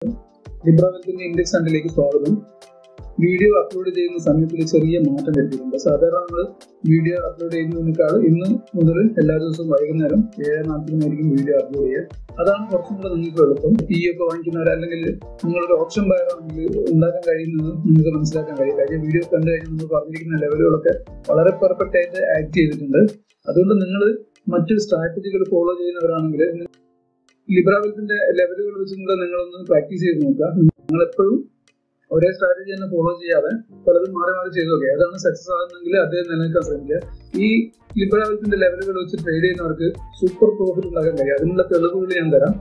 ലിബ്രാവൽത്തിന്റെ index ഹണ്ടിലേക്ക് സ്വാഗതം video upload ചെയ്യുന്ന സമയത്തിൽ ചെറിയ മാറ്റം വരുത്തിയിട്ടുണ്ട് സാധാരണ നമ്മൾ വീഡിയോ അപ്ലോഡ് ചെയ്യുന്നതിനേക്കാൾ ഇന്ന് മുതൽ എല്ലാ ദിവസവും വൈകുന്നേരം ഏഴ് നാൽപ്പതിനായിരിക്കും വീഡിയോ അപ്ലോഡ് ചെയ്യുക അതാണ് കുറച്ചും കൂടെ നിങ്ങൾക്ക് എളുപ്പം ടീ ഒക്കെ വാങ്ങിക്കുന്നവർ അല്ലെങ്കിൽ നിങ്ങളൊരു ഓപ്ഷൻ ബയറാണെങ്കിൽ ഉണ്ടാക്കാൻ കഴിയുന്നത് നിങ്ങൾക്ക് മനസ്സിലാക്കാൻ കഴിയും കാര്യം വീഡിയോ കണ്ടു കഴിഞ്ഞാൽ നമ്മൾ പറഞ്ഞിരിക്കുന്ന ലെവലുകളൊക്കെ വളരെ പെർഫെക്റ്റ് ആയിട്ട് ആക്ട് ചെയ്തിട്ടുണ്ട് അതുകൊണ്ട് നിങ്ങൾ മറ്റു സ്ട്രാറ്റജികൾ ഫോളോ ചെയ്യുന്നവരാണെങ്കിൽ ലിബ്രാവൽസിന്റെ ലെവലുകൾ വെച്ചുകൊണ്ട് നിങ്ങളൊന്ന് പ്രാക്ടീസ് ചെയ്ത് നോക്കുക നിങ്ങൾ എപ്പോഴും ഒരേ സ്ട്രാറ്റജി തന്നെ ഫോളോ ചെയ്യാതെ പലതും മാറി മാറി ചെയ്തു നോക്കുക ഏതാണ് സക്സസ് ആകുന്നെങ്കിൽ അതേ നിലനിൽക്കാൻ ശ്രമിക്കുക ഈ ലിബ്രാവൽസിന്റെ ലെവലുകൾ വെച്ച് ട്രേഡ് ചെയ്യുന്നവർക്ക് സൂപ്പർ പ്രോഫിറ്റ് ഉണ്ടാക്കാൻ കഴിയും അതിനുള്ള തെളിവുകൾ ഞാൻ തരാം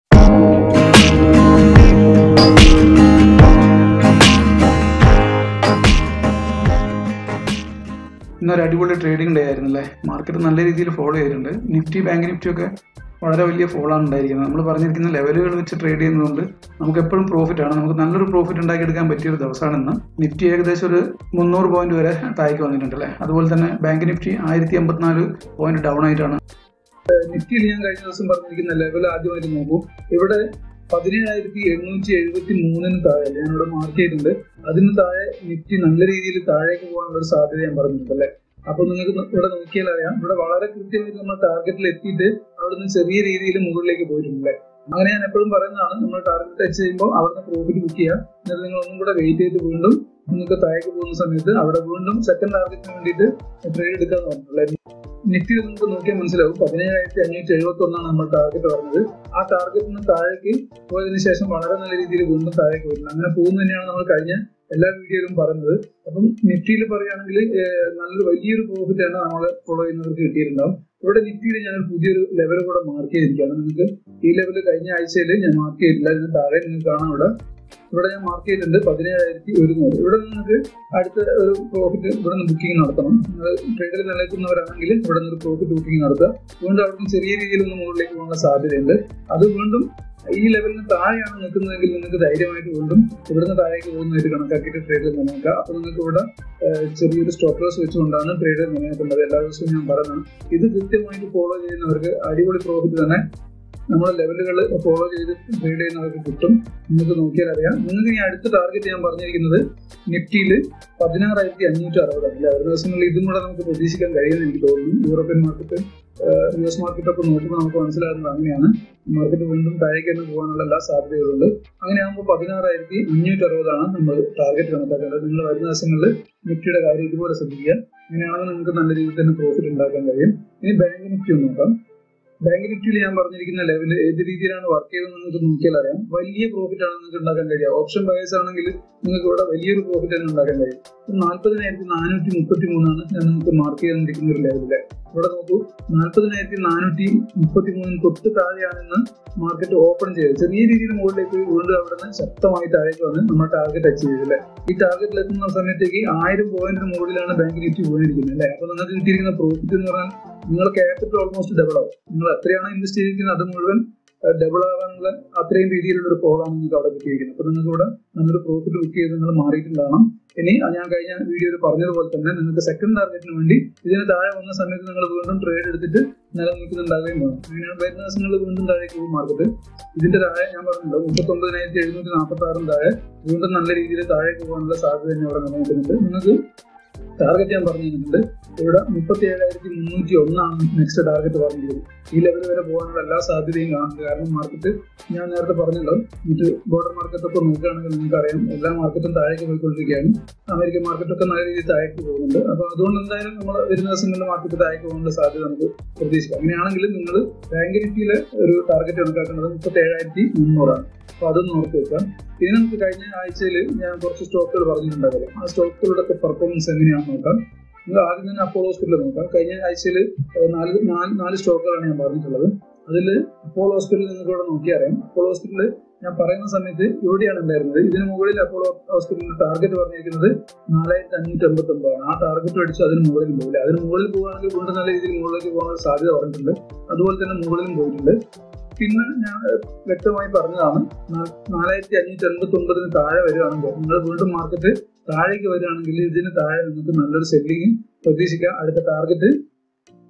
ഇന്നൊരു അടിപൊളി ട്രേഡിംഗ് ഡേ ആയിരുന്നല്ലേ മാർക്കറ്റ് നല്ല രീതിയിൽ ഫോളോ ചെയ്തിട്ടുണ്ട് നിഫ്റ്റി ബാങ്ക് നിഫ്റ്റി ഒക്കെ വളരെ വലിയ ഫോളാണ് ഉണ്ടായിരിക്കുന്നത് നമ്മൾ പറഞ്ഞിരിക്കുന്ന ലെവലുകൾ വെച്ച് ട്രേഡ് ചെയ്യുന്നതുകൊണ്ട് നമുക്ക് എപ്പോഴും പ്രോഫിറ്റ് ആണ് നമുക്ക് നല്ലൊരു പ്രോഫിറ്റ് ഉണ്ടാക്കിയെടുക്കാൻ പറ്റിയ ഒരു ദിവസമാണ് ഇന്ന് നിഫ്റ്റി ഏകദേശം ഒരു മുന്നൂറ് പോയിന്റ് വരെ താഴേക്ക് വന്നിട്ടുണ്ട് അല്ലേ അതുപോലെ തന്നെ ബാങ്ക് നിഫ്റ്റി ആയിരത്തി എൺപത്തിനാല് പോയിന്റ് ഡൗൺ ആയിട്ടാണ് നിഫ്റ്റിയിൽ ഞാൻ കഴിഞ്ഞ ദിവസം പറഞ്ഞിരിക്കുന്ന ലെവൽ ആദ്യമായിട്ട് നോക്കൂ ഇവിടെ പതിനേഴായിരത്തി എണ്ണൂറ്റി എഴുപത്തി മൂന്നിന് താഴെ ഞാനിവിടെ മാർക്ക് ചെയ്തിട്ടുണ്ട് അതിന് താഴെ നിഫ്റ്റി നല്ല രീതിയിൽ താഴേക്ക് പോകാനുള്ള ഒരു സാധ്യത ഞാൻ പറഞ്ഞിട്ടുണ്ട് അല്ലേ അപ്പൊ നിങ്ങൾക്ക് ഇവിടെ നോക്കിയാൽ അറിയാം ഇവിടെ വളരെ കൃത്യമായിട്ട് നമ്മൾ ടാർഗറ്റിൽ എത്തിയിട്ട് അവിടെ നിന്ന് ചെറിയ രീതിയിൽ മുകളിലേക്ക് പോയിട്ടുണ്ടല്ലേ അങ്ങനെ ഞാൻ എപ്പോഴും പറയുന്നതാണ് നമ്മൾ ടാർഗറ്റ് ടച്ച് ചെയ്യുമ്പോൾ അവിടുന്ന് പ്രോഫിറ്റ് ബുക്ക് ചെയ്യുക എന്നിട്ട് നിങ്ങൾ ഒന്നും കൂടെ വെയിറ്റ് ചെയ്ത് വീണ്ടും നിങ്ങൾക്ക് താഴേക്ക് പോകുന്ന സമയത്ത് അവിടെ വീണ്ടും സെക്കൻഡ് ടാർഗറ്റിന് വേണ്ടിയിട്ട് ട്രേഡ് എടുക്കാന്ന് പറഞ്ഞിട്ടുള്ളത് നിഫ്റ്റി നമുക്ക് നോക്കിയാൽ മനസ്സിലാവും പതിനേഴായിരത്തി അഞ്ഞൂറ്റി എഴുപത്തി ഒന്നാണ് നമ്മൾ ടാർഗറ്റ് പറഞ്ഞത് ആ ടാർഗറ്റിന് താഴേക്ക് പോയതിനു ശേഷം വളരെ നല്ല രീതിയിൽ വീണ്ടും താഴേക്ക് വരുന്നത് അങ്ങനെ പോകുന്ന തന്നെയാണ് നമ്മൾ കഴിഞ്ഞ എല്ലാ വീഡിയോയിലും പറയുന്നത് അപ്പം നിഫ്റ്റിയിൽ പറയുകയാണെങ്കിൽ നല്ലൊരു വലിയൊരു പ്രോഫിറ്റ് ആണ് നമ്മൾ ഫോളോ ചെയ്യുന്നവർക്ക് കിട്ടിയിട്ടുണ്ടാവും ഇവിടെ നിഫ്റ്റിയിൽ ഞാൻ പുതിയൊരു ലെവൽ കൂടെ മാർക്ക് ചെയ്തിരിക്കുകയാണ് നിങ്ങൾക്ക് ഈ ലെവൽ കഴിഞ്ഞ ആഴ്ചയിൽ ഞാൻ മാർക്ക് ചെയ്തിട്ടില്ല ഇതിന് താഴെ നിങ്ങൾക്ക് കാണാം ഇവിടെ ഇവിടെ ഞാൻ മാർക്ക് ചെയ്തിട്ടുണ്ട് പതിനേഴായിരത്തി ഒരുന്നൂറ് ഇവിടെ നിങ്ങൾക്ക് അടുത്ത ഒരു പ്രോഫിറ്റ് ഇവിടെ നിന്ന് ബുക്കിംഗ് നടത്തണം നിങ്ങൾ ട്രേഡിൽ നിലനിൽക്കുന്നവരാണെങ്കിൽ ഇവിടെ നിന്ന് ഒരു പ്രോഫിറ്റ് ബുക്കിംഗ് നടത്തുക വീണ്ടും അവിടെ നിന്ന് ചെറിയ രീതിയിൽ ഒന്ന് മുകളിലേക്ക് പോകാനുള്ള സാധ്യതയുണ്ട് അത് വീണ്ടും ഈ ലെവലിന് താഴെയാണ് നിൽക്കുന്നതെങ്കിൽ നിങ്ങൾക്ക് ധൈര്യമായിട്ട് വീണ്ടും ഇവിടുന്ന് താഴേക്ക് പോകുന്നതായിട്ട് കണക്കാക്കിയിട്ട് ട്രേഡിൽ നിലനിൽക്കുക അപ്പൊ നിങ്ങൾക്ക് ഇവിടെ ചെറിയൊരു സ്റ്റോപ്പ് ലോസ് വെച്ചുകൊണ്ടാണ് ട്രേഡിൽ നിലനിൽക്കുന്നത് എല്ലാ ദിവസവും ഞാൻ പറയുന്നത് ഇത് കൃത്യമായിട്ട് ഫോളോ ചെയ്യുന്നവർക്ക് അടിപൊളി പ്രോഫിറ്റ് തന്നെ നമ്മളെ ലെവലുകൾ ഫോളോ ചെയ്ത് ട്രേഡ് ചെയ്യുന്നവർക്ക് കിട്ടും നിങ്ങൾക്ക് നോക്കിയാൽ അറിയാം നിങ്ങൾക്ക് ഈ അടുത്ത ടാർഗറ്റ് ഞാൻ പറഞ്ഞിരിക്കുന്നത് നിഫ്റ്റിയിൽ പതിനാറായിരത്തി അഞ്ഞൂറ്റി അറുപതാണ് അല്ലെ ഒരു ദിവസങ്ങളിൽ ഇതും കൂടെ നമുക്ക് പ്രതീക്ഷിക്കാൻ കഴിയുമെന്ന് എനിക്ക് തോന്നുന്നു European market U S market ഒക്കെ നോക്കുമ്പോൾ നമുക്ക് മനസ്സിലാകുന്നത് അങ്ങനെയാണ് മാർക്കറ്റ് വീണ്ടും താഴേക്ക് തന്നെ പോകാനുള്ള എല്ലാ സാധ്യതകളുണ്ട് അങ്ങനെയാകുമ്പോൾ പതിനാറായിരത്തി അഞ്ഞൂറ്റി അറുപതാണ് നമ്മൾ ടാർഗറ്റ് കണക്കാക്കേണ്ടത് നിങ്ങൾ വരുന്ന ദിവസങ്ങളിൽ നിഫ്റ്റിയുടെ കാര്യം ഇതുപോലെ ശ്രദ്ധിക്കുക അങ്ങനെയാണെങ്കിൽ നിങ്ങൾക്ക് നല്ല രീതിയിൽ തന്നെ പ്രോഫിറ്റ് ഉണ്ടാക്കാൻ കഴിയും ഇനി ബാങ്ക് നിഫ്റ്റി ഒന്ന് നോക്കാം ബാങ്ക് നിഫ്റ്റിയിൽ ഞാൻ പറഞ്ഞിരിക്കുന്ന ലെവൽ ഏത് രീതിയിലാണ് വർക്ക് ചെയ്തത് നിങ്ങൾക്ക് നോക്കിയാൽ അറിയാം വലിയ പ്രോഫിറ്റ് ആണ് നിങ്ങൾക്ക് ഉണ്ടാക്കാൻ കഴിയുക ഓപ്ഷൻ ബയേഴ്സ് ആണെങ്കിൽ നിങ്ങൾക്ക് ഇവിടെ വലിയൊരു പ്രോഫിറ്റ് തന്നെ ഉണ്ടാക്കാൻ കഴിയും നാൽപ്പതിനായിരത്തി നാനൂറ്റി മുപ്പത്തി മൂന്നാണ് ഞാൻ നിങ്ങൾക്ക് മാർക്ക് ചെയ്തിരിക്കുന്ന ഒരു ലെവലില് ഇവിടെ നോക്കൂ നാൽപ്പതിനായിരത്തി നാനൂറ്റി മുപ്പത്തി മൂന്നിന് തൊട്ട് താഴെയാണെന്ന് മാർക്കറ്റ് ഓപ്പൺ ചെയ്തത് ചെറിയ രീതിയിൽ മുകളിലേക്ക് വീണ്ടും അവിടെ നിന്ന് ശക്തമായി താഴേക്ക് വന്ന് നമ്മൾ ടാർഗറ്റ് അച്ചീവ് ചെയ്തല്ലേ ഈ ടാർഗറ്റിൽ എത്തുന്ന സമയത്തേക്ക് ആയിരം പോയിന്റിന് മുകളിലാണ് ബാങ്ക് നിഫ്റ്റി പോയിരിക്കുന്നത് അല്ലേ അപ്പൊ നിങ്ങൾക്ക് കിട്ടിയിരിക്കുന്ന പ്രോഫിറ്റ് എന്ന് പറഞ്ഞാൽ നിങ്ങൾ ക്യാപിറ്റൽ ഓൾമോസ്റ്റ് ഡബിൾ ആവും നിങ്ങൾ എത്രയാണ് ഇൻവെസ്റ്റ് ചെയ്തിരിക്കുന്നത് അത് മുഴുവൻ ഡബിൾ ആവാനുള്ള അത്രയും രീതിയിലുള്ള ഒരു കോളാണ് നിങ്ങൾക്ക് അവിടെ കിട്ടിയിരിക്കുന്നത് അപ്പൊ നിങ്ങൾക്ക് ഇവിടെ നല്ലൊരു പ്രോഫിറ്റ് ബുക്ക് ചെയ്ത് നിങ്ങൾ മാറിയിട്ടുണ്ടാവണം ഇനി ഞാൻ കഴിഞ്ഞ വീഡിയോയിൽ പറഞ്ഞതുപോലെ തന്നെ നിങ്ങൾക്ക് സെക്കൻഡ് ടാർഗറ്റിന് വേണ്ടി ഇതിന് താഴെ വന്ന സമയത്ത് നിങ്ങൾ വീണ്ടും ട്രേഡ് എടുത്തിട്ട് നിലനിൽക്കുന്നുണ്ടാവുകയും വേണം അങ്ങനെയാണ് വരുന്ന ദിവസങ്ങളിൽ വീണ്ടും താഴേക്ക് പോകും മാർക്കറ്റ് ഇതിന്റെ താഴെ ഞാൻ പറഞ്ഞല്ലോ മുപ്പത്തി ഒമ്പതിനായിരത്തി എഴുന്നൂറ്റി നാൽപ്പത്തി ആറും താഴെ വീണ്ടും നല്ല രീതിയിൽ താഴേക്ക് പോകാനുള്ള സാധ്യത തന്നെ അവിടെ നിലനിൽക്കുന്നുണ്ട് നിങ്ങൾക്ക് ടാർഗറ്റ് ഞാൻ പറഞ്ഞിട്ടുണ്ട് ഇവിടെ മുപ്പത്തി ഏഴായിരത്തി മുന്നൂറ്റി ഒന്നാണ് നെക്സ്റ്റ് ടാർഗറ്റ് പറഞ്ഞിരിക്കുന്നത് ഈ ലെവൽ വരെ പോകാനുള്ള എല്ലാ സാധ്യതയും കാണുന്നുണ്ട് കാരണം മാർക്കറ്റ് ഞാൻ നേരത്തെ പറഞ്ഞല്ലോ മറ്റ് ബോർഡർ മാർക്കറ്റ് ഒക്കെ നോക്കുകയാണെങ്കിൽ നിങ്ങൾക്ക് അറിയാം എല്ലാ മാർക്കറ്റും താഴേക്ക് പോയിക്കൊണ്ടിരിക്കുകയാണ് അമേരിക്കൻ മാർക്കറ്റ് ഒക്കെ നല്ല രീതിയിൽ താഴേക്ക് പോകുന്നുണ്ട് അപ്പൊ അതുകൊണ്ട് എന്തായാലും നമ്മൾ വരുന്ന ദിവസങ്ങളിൽ മാർക്കറ്റ് താഴേക്ക് പോകാനുള്ള സാധ്യത നമുക്ക് പ്രതീക്ഷിക്കാം അങ്ങനെയാണെങ്കിൽ നിങ്ങൾ ബാങ്ക് നിഫ്റ്റിയിലെ ഒരു ടാർഗറ്റ് കണക്കാക്കുന്നത് മുപ്പത്തി ഏഴായിരത്തി മുന്നൂറാണ് അപ്പൊ അതൊന്ന് ഓർത്ത് വെക്കാം ഇനി നമുക്ക് കഴിഞ്ഞ ആഴ്ചയിൽ ഞാൻ കുറച്ച് സ്റ്റോക്കുകൾ പറഞ്ഞിട്ടുണ്ടാവില്ല ആ സ്റ്റോക്കുകളുടെ പെർഫോമൻസ് എങ്ങനെയാണെന്ന് നോക്കാം നിങ്ങൾ ആദ്യം തന്നെ അപ്പോളോ ഹോസ്പിറ്റലിൽ നോക്കാം കഴിഞ്ഞ ആഴ്ചയിൽ നാല് നാല് നാല് സ്റ്റോക്കുകളാണ് ഞാൻ പറഞ്ഞിട്ടുള്ളത് അതിൽ അപ്പോളോ ഹോസ്പിറ്റലിൽ നിങ്ങൾക്ക് ഇവിടെ നോക്കിയാൽ അറിയാം അപ്പോളോ ഹോസ്പിറ്റലിൽ ഞാൻ പറയുന്ന സമയത്ത് ഇവിടെയാണ് ഉണ്ടായിരുന്നത് ഇതിന് മുകളിൽ അപ്പോളോ ഹോസ്പിറ്റലിന്റെ ടാർഗറ്റ് പറഞ്ഞിരിക്കുന്നത് നാലായിരത്തി അഞ്ഞൂറ്റി എൺപത്തി ഒമ്പതാണ് ആ ടാർഗറ്റ് അടിച്ച് അതിന് മുകളിൽ പോകില്ല അതിന് മുകളിൽ പോകുകയാണെങ്കിൽ വീണ്ടും നല്ല രീതിയിൽ മുകളിലേക്ക് പോകാനുള്ള സാധ്യത പറഞ്ഞിട്ടുണ്ട് അതുപോലെ തന്നെ മുകളിലും പോയിട്ടുണ്ട് പിന്നെ ഞാൻ വ്യക്തമായി പറഞ്ഞതാണ് നാലായിരത്തി അഞ്ഞൂറ്റി എൺപത്തി ഒമ്പതിന് താഴെ വരികയാണെങ്കിൽ നിങ്ങൾ വീണ്ടും മാർക്കറ്റ് താഴേക്ക് വരികയാണെങ്കിൽ ഇതിന് താഴെ നിങ്ങൾക്ക് നല്ലൊരു സെല്ലിങ് പ്രതീക്ഷിക്കാം അടുത്ത ടാർഗറ്റ്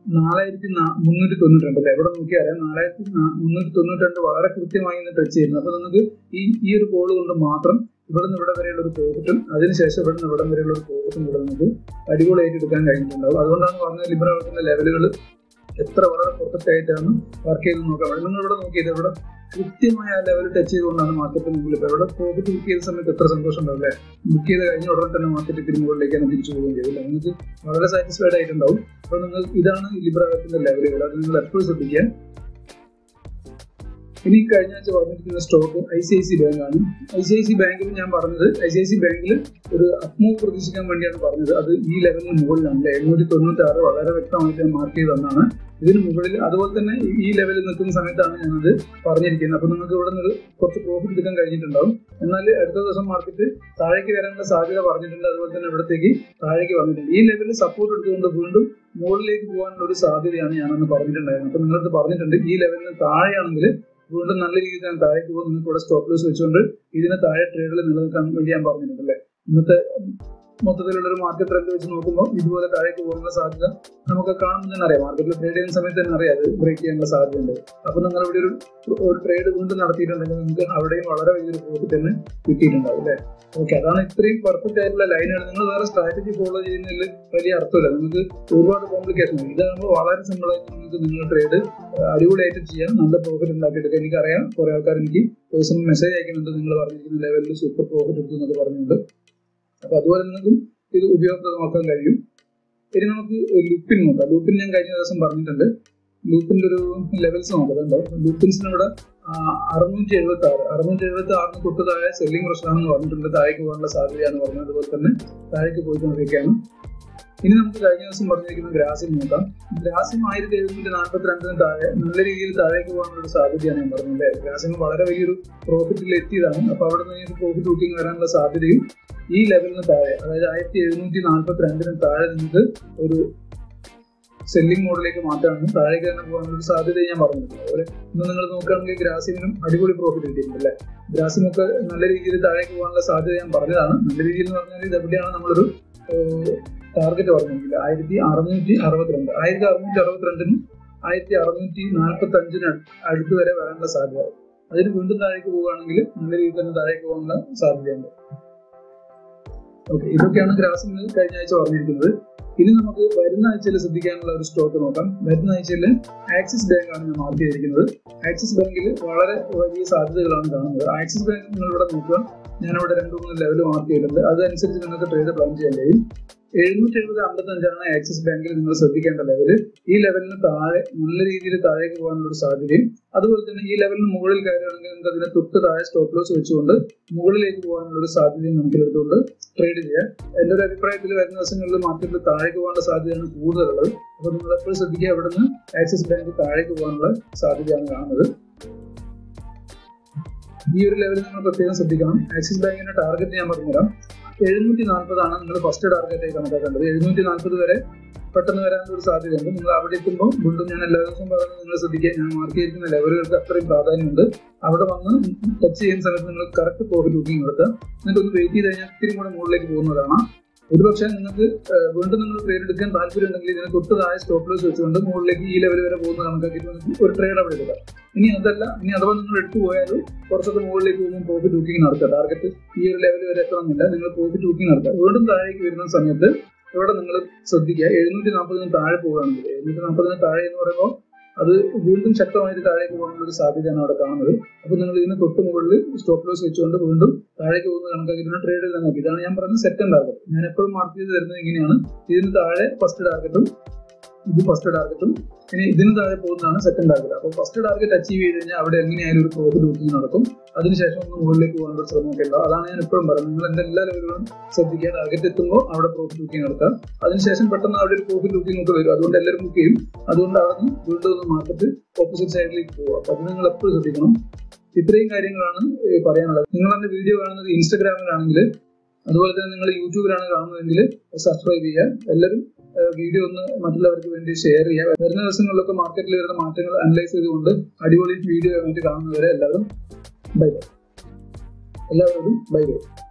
നാലായിരത്തി മുന്നൂറ്റി തൊണ്ണൂറ്റി രണ്ട് അല്ലെ എവിടെ നോക്കിയാൽ നാലായിരത്തി മുന്നൂറ്റി തൊണ്ണൂറ്റി രണ്ട് വളരെ കൃത്യമായി ഇന്ന് ടച്ച് ചെയ്യുന്നു അപ്പൊ നിങ്ങൾക്ക് ഈ ഈ ഒരു കോള് കൊണ്ട് മാത്രം ഇവിടെ നിന്ന് ഇവിടെ വരെയുള്ള ഒരു പ്രോഫിറ്റും അതിനുശേഷം ഇവിടെ നിന്ന് ഇവിടെ വരെയുള്ള ഒരു പ്രോഫിറ്റും ഇവിടെ നിങ്ങൾക്ക് അടിപൊളിയായിട്ട് എടുക്കാൻ കഴിഞ്ഞിട്ടുണ്ടാവും അതുകൊണ്ടാണ് പറഞ്ഞത് ലിബറത്തിന്റെ ലെവലുകൾ എത്ര വളരെ പെർഫെക്റ്റ് ആയിട്ടാണ് വർക്ക് ചെയ്ത് നോക്കാം നിങ്ങൾ ഇവിടെ നോക്കിയത് ഇവിടെ കൃത്യമായ ആ ലെവൽ ടച്ച് ചെയ്തുകൊണ്ടാണ് മാർക്കറ്റ് മുമ്പിൽ ഇപ്പോൾ ഇവിടെ പ്രോഫിറ്റ് ബുക്ക് ചെയ്ത സമയത്ത് എത്ര സന്തോഷം ഉണ്ടാവും അല്ലേ ബുക്ക് ചെയ്ത് കഴിഞ്ഞ ഉടനെ തന്നെ മാർക്കറ്റ് ഇതിന് മുകളിലേക്കാണ് തിരിച്ചു പോവുകയും ചെയ്തില്ല നിങ്ങൾക്ക് വളരെ സാറ്റിസ്ഫൈഡ് ആയിട്ടുണ്ടാവും അപ്പോൾ നിങ്ങൾ ഇതാണ് ലിബ്രാഗത്തിന്റെ ലെവലുകൾ അത് നിങ്ങൾ എപ്പോഴും ശ്രദ്ധിക്കുക ഇനി കഴിഞ്ഞ ആഴ്ച പറഞ്ഞിരിക്കുന്ന stock I C I C bank ആണ് ഐ സി ഐ സി ബാങ്കിൽ ഞാൻ പറഞ്ഞത് ഐ സി ഐ സി ബാങ്കിൽ ഒരു അപ്മൂവ് പ്രതീക്ഷിക്കാൻ വേണ്ടിയാണ് പറഞ്ഞത് അത് ഈ ലെവലിന് മുകളിലാണ് അല്ലെ എണ്ണൂറ്റി തൊണ്ണൂറ്റി ആറ് വളരെ വ്യക്തമായിട്ട് ഞാൻ മാർക്ക് ചെയ്ത് തന്നാണ് ഇതിന് മുകളിൽ അതുപോലെ തന്നെ ഈ ലെവലിൽ നിൽക്കുന്ന സമയത്താണ് ഞാനത് പറഞ്ഞിരിക്കുന്നത് അപ്പൊ നിങ്ങൾക്ക് ഇവിടെ നിന്ന് കുറച്ച് പ്രോഫിറ്റ് എടുക്കാൻ കഴിഞ്ഞിട്ടുണ്ടാവും എന്നാൽ അടുത്ത ദിവസം മാർക്കറ്റ് താഴേക്ക് വരാനുള്ള സാധ്യത പറഞ്ഞിട്ടുണ്ട് അതുപോലെ തന്നെ ഇവിടത്തേക്ക് താഴേക്ക് വന്നിട്ടുണ്ട് ഈ ലെവലിൽ സപ്പോർട്ട് എടുത്തുകൊണ്ട് വീണ്ടും മുകളിലേക്ക് പോകാനുള്ള ഒരു സാധ്യതയാണ് ഞാനന്ന് പറഞ്ഞിട്ടുണ്ടായിരുന്നത് അപ്പൊ നിങ്ങളത് പറഞ്ഞിട്ടുണ്ട് ഈ ലെവലിന് താഴെയാണെങ്കിൽ വീണ്ടും നല്ല രീതിയിൽ ഞാൻ താഴേക്ക് പോകും നിങ്ങൾക്ക് ഇവിടെ സ്റ്റോപ്പ് ലോസ് വെച്ചുകൊണ്ട് ഇതിന് താഴെ ട്രേഡിൽ നിലനിൽക്കാൻ വേണ്ടി ഞാൻ പറഞ്ഞിട്ടുണ്ട് അല്ലേ ഇന്നത്തെ മൊത്തത്തിലുള്ള ഒരു മാർക്കറ്റ് ട്രെൻഡ് വെച്ച് നോക്കുമ്പോൾ ഇതുപോലെ താഴേക്ക് പോകാനുള്ള സാധ്യത നമുക്ക് കാണുമ്പോൾ തന്നെ അറിയാം മാർക്കറ്റിൽ ട്രേഡ് ചെയ്യുന്ന സമയത്ത് തന്നെ അറിയാം അത് ബ്രേക്ക് ചെയ്യാനുള്ള സാധ്യതയുണ്ട് അപ്പൊ നിങ്ങൾ ഇവിടെ ഒരു ഒരു ട്രേഡ് വീണ്ടും നടത്തിയിട്ടുണ്ടെങ്കിൽ നിങ്ങൾക്ക് അവിടെയും വളരെ വലിയൊരു പ്രോഫിറ്റ് തന്നെ കിട്ടിയിട്ടുണ്ടാവും അല്ലേ ഓക്കെ അതാണ് ഇത്രയും പെർഫെക്റ്റ് ആയിട്ടുള്ള ലൈനാണ് നിങ്ങൾ വേറെ സ്ട്രാറ്റജി ഫോളോ ചെയ്യുന്നതിൽ വലിയ അർത്ഥമില്ല നിങ്ങൾക്ക് ഒരുപാട് കോംപ്ലിക്കേഷൻ ഉണ്ട് ഇതാകുമ്പോൾ വളരെ സിമ്പിൾ ആയിട്ട് നിങ്ങൾക്ക് നിങ്ങളുടെ ട്രേഡ് അടിപൊളിയായിട്ട് ചെയ്യാൻ നല്ല പ്രോഫിറ്റ് ഉണ്ടാക്കിയെടുക്കുക എനിക്കറിയാം കുറെ ആൾക്കാർ എനിക്ക് പേഴ്സണൽ മെസ്സേജ് അയക്കുന്നുണ്ട് നിങ്ങൾ പറഞ്ഞിരിക്കുന്ന ലെവലിൽ സൂപ്പർ പ്രോഫിറ്റ് എടുത്തു എന്നൊക്കെ പറഞ്ഞുകൊണ്ട് അപ്പൊ അതുപോലെ നിങ്ങൾക്കും ഇത് ഉപയോഗപ്രദമാക്കാൻ കഴിയും ഇനി നമുക്ക് ലൂപ്പിൻ നോക്കാം ലൂപ്പിൻ ഞാൻ കഴിഞ്ഞ ദിവസം പറഞ്ഞിട്ടുണ്ട് ലൂപ്പിന്റെ ഒരു ലെവൽസ് നോക്കാം എന്താ ലൂപ്പിൻസിന് ഇവിടെ അറുന്നൂറ്റി എഴുപത്തി ആറ് അറുന്നൂറ്റി എഴുപത്തി ആറിന് തൊട്ട് താഴെ സെല്ലിംഗ് പ്രശ്നമാണെന്ന് പറഞ്ഞിട്ടുണ്ട് താഴേക്ക് പോകാനുള്ള സാധ്യതയാണ് പറഞ്ഞത് അതുപോലെ തന്നെ താഴേക്ക് പോയിക്കൊണ്ടിരിക്കുകയാണ് ഇനി നമുക്ക് കഴിഞ്ഞ ദിവസം പറഞ്ഞിരിക്കുന്ന ഗ്രാസിം നോക്കാം ഗ്രാസിം ആയിരത്തി എഴുന്നൂറ്റി നാൽപ്പത്തി രണ്ടിന് താഴെ നല്ല രീതിയിൽ താഴേക്ക് പോകാനുള്ള ഒരു സാധ്യതയാണ് ഞാൻ പറഞ്ഞത് ഗ്രാസിം വളരെ വലിയൊരു പ്രോഫിറ്റിൽ എത്തിയതാണ് അപ്പൊ അവിടെ നിന്ന് ഒരു പ്രോഫിറ്റ് ബുക്കിംഗ് വരാനുള്ള സാധ്യതയും ഈ ലെവലിന് താഴെ അതായത് ആയിരത്തി എഴുന്നൂറ്റി നാൽപ്പത്തി രണ്ടിന് താഴെ നിങ്ങൾക്ക് ഒരു സെല്ലിംഗ് മോഡിലേക്ക് മാറ്റാനും താഴേക്ക് തന്നെ പോകാനുള്ള ഒരു സാധ്യത ഞാൻ പറഞ്ഞിട്ടുണ്ട് അതുപോലെ ഇന്ന് നിങ്ങൾ നോക്കുകയാണെങ്കിൽ ഗ്രാസിമിനും അടിപൊളി പ്രോഫിറ്റ് കിട്ടിയിട്ടുണ്ട് അല്ലേ ഗ്രാസിമൊക്കെ നല്ല രീതിയിൽ താഴേക്ക് പോകാനുള്ള സാധ്യത ഞാൻ പറഞ്ഞതാണ് നല്ല രീതിയിൽ എന്ന് പറഞ്ഞാൽ ഇത് എവിടെയാണ് നമ്മളൊരു ടാർഗറ്റ് പറഞ്ഞിട്ടില്ല ആയിരത്തി അറുന്നൂറ്റി അറുപത്തിരണ്ട് ആയിരത്തി അറുന്നൂറ്റി അറുപത്തിരണ്ടിനും ആയിരത്തി അറുന്നൂറ്റി നാൽപ്പത്തി അഞ്ചിന് അടുത്ത് വരെ വരാനുള്ള സാധ്യത അതിന് വീണ്ടും താഴേക്ക് പോവുകയാണെങ്കിൽ നല്ല രീതിയിൽ തന്നെ താഴേക്ക് പോകാനുള്ള സാധ്യതയുണ്ട് ഓക്കെ ഇതൊക്കെയാണ് ഗ്രാസിമിൽ കഴിഞ്ഞ ആഴ്ച പറഞ്ഞിരിക്കുന്നത് ഇനി നമുക്ക് വരുന്ന ആഴ്ചയിൽ ശ്രദ്ധിക്കാനുള്ള ഒരു സ്റ്റോക്ക് നോക്കാം വരുന്ന ആഴ്ചയിൽ ആക്സിസ് ബാങ്ക് ആണ് ഞാൻ മാർക്ക് ചെയ്തിരിക്കുന്നത് ആക്സിസ് ബാങ്കിൽ വളരെ വലിയ സാധ്യതകളാണ് കാണുന്നത് ആക്സിസ് ബാങ്ക് നിങ്ങൾ ഇവിടെ നോക്കുക ഞാനിവിടെ രണ്ട് മൂന്ന് ലെവൽ മാർക്ക് ചെയ്തിട്ടുണ്ട് അതനുസരിച്ച് നിങ്ങൾക്ക് ട്രേഡ് പ്ലാൻ ചെയ്യാൻ കഴിയും എഴുന്നൂറ്റി എഴുപത് അമ്പത്തഞ്ചാണ് ആക്സിസ് ബാങ്കിൽ നിങ്ങൾ ശ്രദ്ധിക്കേണ്ട ലെവല് ഈ ലെവലിന് താഴെ നല്ല രീതിയിൽ താഴേക്ക് പോകാനുള്ള ഒരു സാധ്യതയും അതുപോലെ തന്നെ ഈ ലെവലിന് മുകളിൽ കയറുകയാണെങ്കിൽ നിങ്ങൾക്ക് അതിനെ തൊട്ട് താഴെ സ്റ്റോപ്പ് ലോസ് വെച്ചുകൊണ്ട് മുകളിലേക്ക് പോകാനുള്ള ഒരു സാധ്യതയും കണക്കിലെടുത്തുകൊണ്ട് ട്രേഡ് ചെയ്യാം എന്റെ ഒരു അഭിപ്രായത്തിൽ വരുന്ന ദിവസങ്ങളിൽ മാർക്കറ്റിൽ താഴേക്ക് പോകാനുള്ള സാധ്യതയാണ് കൂടുതലുള്ളത് അപ്പൊ നിങ്ങൾ എപ്പോഴും ശ്രദ്ധിക്കുക അവിടെ നിന്ന് ആക്സിസ് ബാങ്ക് താഴേക്ക് പോകാനുള്ള സാധ്യതയാണ് കാണുന്നത് ഈ ഒരു ലെവലിൽ നിങ്ങൾ പ്രത്യേകം ശ്രദ്ധിക്കണം ആക്സിസ് ബാങ്കിന്റെ ടാർഗറ്റ് ഞാൻ പറഞ്ഞുതരാം എഴുന്നൂറ്റി നാൽപ്പതാണ് നിങ്ങൾ ഫസ്റ്റ് ടാർഗറ്റായി കണക്കാക്കേണ്ടത് എഴുന്നൂറ്റി നാൽപ്പത് വരെ പെട്ടെന്ന് വരാനുള്ള ഒരു സാധ്യതയുണ്ട് നിങ്ങൾ അവിടെ എത്തുമ്പോൾ വീണ്ടും ഞാൻ എല്ലാ ദിവസവും പറയുന്നത് നിങ്ങൾ ശ്രദ്ധിക്കുക ഞാൻ മാർക്ക് ചെയ്തിരിക്കുന്ന ലെവലുകൾക്ക് അത്രയും പ്രാധാന്യമുണ്ട് അവിടെ വന്ന് ടച്ച് ചെയ്യുന്ന സമയത്ത് നിങ്ങൾ കറക്റ്റ് പ്രോഫിറ്റ് ബുക്കിംഗ് എടുക്കുക എന്നിട്ട് ഒന്ന് വെയിറ്റ് ചെയ്ത് കഴിഞ്ഞാൽ ഇത്തിരി കൂടെ മുകളിലേക്ക് പോകുന്നതാണ് ഒരുപക്ഷെ നിങ്ങൾക്ക് വീണ്ടും നിങ്ങൾ ട്രേഡ് എടുക്കാൻ താല്പര്യം ഉണ്ടെങ്കിൽ ഇതിന് തൊട്ട് താഴെ സ്റ്റോപ്പ് ലോസ് വെച്ചുകൊണ്ട് മുകളിലേക്ക് ഈ ലെവൽ വരെ പോകുന്ന കണക്കാക്കിയിട്ട് ഒരു ട്രേഡ് അവിടെ എടുക്കുക ഇനി അതല്ല ഇനി അഥവാ നിങ്ങൾ എടുത്തു പോയാൽ കുറച്ചൊക്കെ മുകളിലേക്ക് പോകുമ്പോൾ പ്രോഫിറ്റ് ബുക്കിംഗ് നടത്തുക ടാർഗറ്റ് ഈ ഒരു ലെവൽ വരെ എത്തണമെന്നില്ല നിങ്ങൾ പ്രോഫിറ്റ് ബുക്കിംഗ് നടത്തുക വീണ്ടും താഴേക്ക് വരുന്ന സമയത്ത് ഇവിടെ നിങ്ങൾ ശ്രദ്ധിക്കുക എഴുന്നൂറ്റി നാൽപ്പതിന് താഴെ പോവുകയാണെങ്കിൽ എഴുന്നൂറ്റി നാൽപ്പതിന് താഴെ എന്ന് പറയുമ്പോൾ അത് വീണ്ടും ശക്തമായിട്ട് താഴേക്ക് പോകാനുള്ള ഒരു സാധ്യതയാണ് അവിടെ കാണുന്നത് അപ്പൊ നിങ്ങൾ ഇതിന് തൊട്ട് മുകളിൽ സ്റ്റോപ്പ് ലോസ് വെച്ചുകൊണ്ട് വീണ്ടും താഴേക്ക് പോകുന്ന കണക്കാക്കിയിട്ട് ട്രേഡ് ചെയ്താൽ നോക്കി ഇതാണ് ഞാൻ പറയുന്നത് സെക്കൻഡ് ടാർഗറ്റ് ഞാൻ എപ്പോഴും മാർക്ക് ചെയ്ത് തരുന്നത് ഇങ്ങനെയാണ് ഇതിന് താഴെ ഫസ്റ്റ് ടാർഗറ്റും ഇത് ഫസ്റ്റ് ടാർഗറ്റും ഇനി ഇതിന് താഴെ പോകുന്നതാണ് സെക്കൻഡ് ടാർഗറ്റ് അപ്പോൾ ഫസ്റ്റ് ടാർഗറ്റ് അച്ചീവ് ചെയ്ത് കഴിഞ്ഞാൽ അവിടെ എങ്ങനെയായാലും ഒരു പ്രോഫിറ്റ് ബുക്കിംഗ് നടക്കും അതിനുശേഷം ഒന്ന് മുകളിലേക്ക് പോകാനുള്ള ശ്രമമൊക്കെ ഉണ്ടാവും അതാണ് ഞാൻ എപ്പോഴും പറയുന്നത് നിങ്ങൾ എന്റെ എല്ലാ ലെവലുകളും ശ്രദ്ധിക്കുക ടാർഗറ്റ് എത്തുമ്പോൾ അവിടെ പ്രോഫിറ്റ് ബുക്കിംഗ് നടക്കുക അതിനുശേഷം പെട്ടെന്ന് അവിടെ ഒരു പ്രോഫിറ്റ് ബുക്കിംഗ് ഒക്കെ വരും അതുകൊണ്ട് എല്ലാവരും ബുക്ക് ചെയ്യും അതുകൊണ്ട് അവിടെ നിന്ന് വീണ്ടും ഒന്ന് മാർക്കറ്റ് ഓപ്പോസിറ്റ് സൈഡിലേക്ക് പോകുക അപ്പൊ അത് നിങ്ങൾ എപ്പോഴും ശ്രദ്ധിക്കണം ഇത്രയും കാര്യങ്ങളാണ് പറയാനുള്ളത് നിങ്ങൾ എന്റെ വീഡിയോ കാണുന്നത് ഇൻസ്റ്റഗ്രാമിലാണെങ്കിൽ അതുപോലെ തന്നെ നിങ്ങൾ യൂട്യൂബിലാണ് കാണുന്നതെങ്കിൽ സബ്സ്ക്രൈബ് ചെയ്യുക എല്ലാവരും വീഡിയോ ഒന്ന് മറ്റുള്ളവർക്ക് വേണ്ടി ഷെയർ ചെയ്യുക വരുന്ന ദിവസങ്ങളിലൊക്കെ മാർക്കറ്റിൽ വരുന്ന മാറ്റങ്ങൾ അനലൈസ് ചെയ്തുകൊണ്ട് അടിപൊളി വീഡിയോ ആയിട്ട് കാണുന്നവരെ എല്ലാവരും ബൈ ബൈ എല്ലാവരോടും ബൈ ബൈ